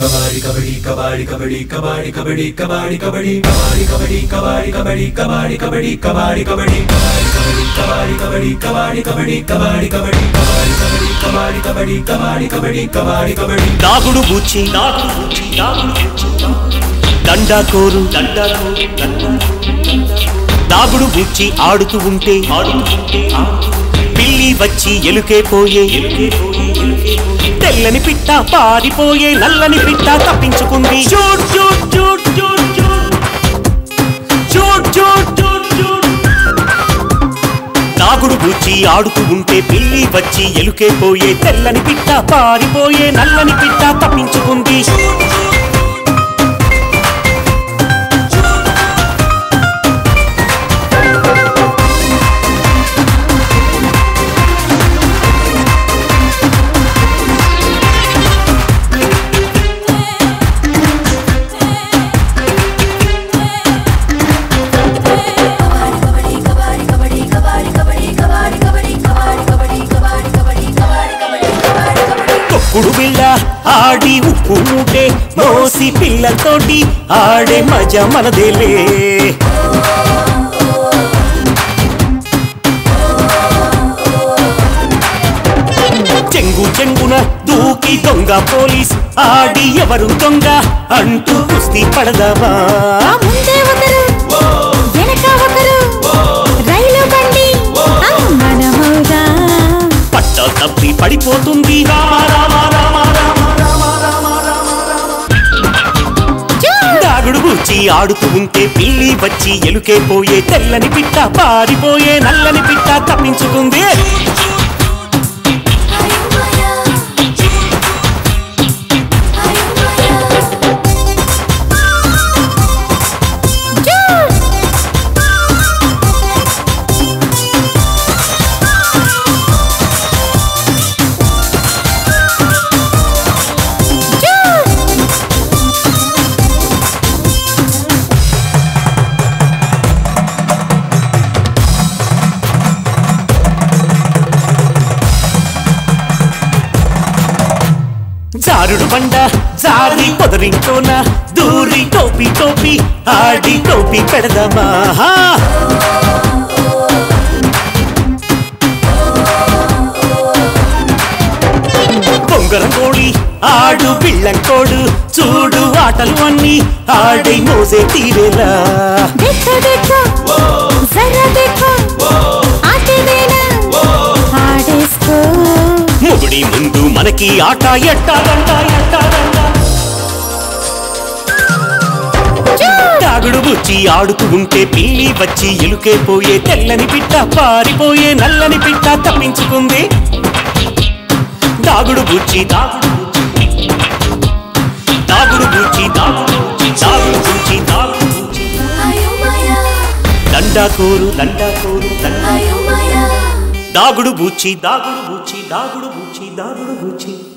कबाड़ी कबड्डी कबाड़ी कबड्डी कबाड़ी कबड्डी कबाड़ी कबड्डी कबाड़ी कबड्डी कबाड़ी कबड्डी कबाड़ी कबड्डी कबाड़ी कबड्डी कबाड़ी कबड्डी कबाड़ी कबड्डी कबाड़ी कबड्डी कबाड़ी कबड्डी कबाड़ी कबड्डी कबाड़ी कबड्डी कबाड़ी कबड्डी దాగుడు బూచి దాగుడు బూచి దాగుడు బూచి దండా కోరు దండా కోరు దాగుడు బూచి ఆడుతూ ఉంటే ఆడుతూ ఉంటే పిల్లి వచ్చి ఎలుకే పోయే ఎలుకే పోయే ఎలుకే పోయే. తెల్లని పిట్ట పారిపోయే నల్లని పిట్ట తప్పించుకుంది చూడ్ చూడ్ చూడ్ చూడ్ చూడ్ చూడ్ చూడ్ చూడ్ చూడ్ దాగుడు బూచి ఆడుతూ ఉంటే పిల్లి వచ్చి ఎలుకే పోయే తెల్లని పిట్ట పారిపోయే నల్లని పిట్ట తప్పించుకుంది कबड्डी कबड्डी कबड्डी कबड्डी कबड्डी कबड्डी कबड्डी कबड्डी कबड्डी कबड्डी कबड्डी कबड्डी कबड्डी कबड्डी कबड्डी తొక్కుడు బిళ్ళ ఆడి ఉప్పు మూటే మోసి పిల్లలతోటి ఆడే మజా మనదేలే చెంగు చెంగున దూకి దొంగ పోలీస్ ఆడి ఎవరు దొంగ అంటూ కుస్తీ పడదామా ముందే ఒకరు వెనక ఒకరు రైలు బండి మనమౌదా పట్ట తప్పి పడిపోతుంది రామ రామ రామ రామ రామ రామ రామ రామ దాగుడు బూచి ఆడుతూ ఉంటే పిల్లి వచ్చి ఎలుకే పోయే తెల్లని పిట్ట పారిపోయే నల్లని పిట్ట తప్పించుకుంది అయోమయ జారుడు బండ జారి పొదరింటోన దూరి టోపీ టోపీ ఆడి టోపీ పెడదామా హా. బొంగరం కోడి ఆడు బిళ్ళంకోడు చూడు ఆటలు అన్ని ఆడి మోసే తీరేలా देखो देखो जरा देखो आटे देना आडेस्को మొగుడి ముందు మనకి ఆట ఎట్టాదంట ఎట్టాదంట తాగుడు బుచ్చి ఆడుతూ ఉంటే పిల్లి వచ్చి ఎలుకే పోయే తెల్లని పిట్ట పారిపోయే నల్లని పిట్ట తప్పించుకుంది దాగుడు బుచ్చి దాగుడు బుచ్చి దాగుడు బుచ్చి దాగుడు బుచ్చి దాగుడు బుచ్చి దాగుడు బుచ్చి అయోమయ దండాకోరు దండాకోరు దండా అయోమయ దాగుడు బూచి దాగుడు బూచి దాగుడు బూచి దాగుడు బూచి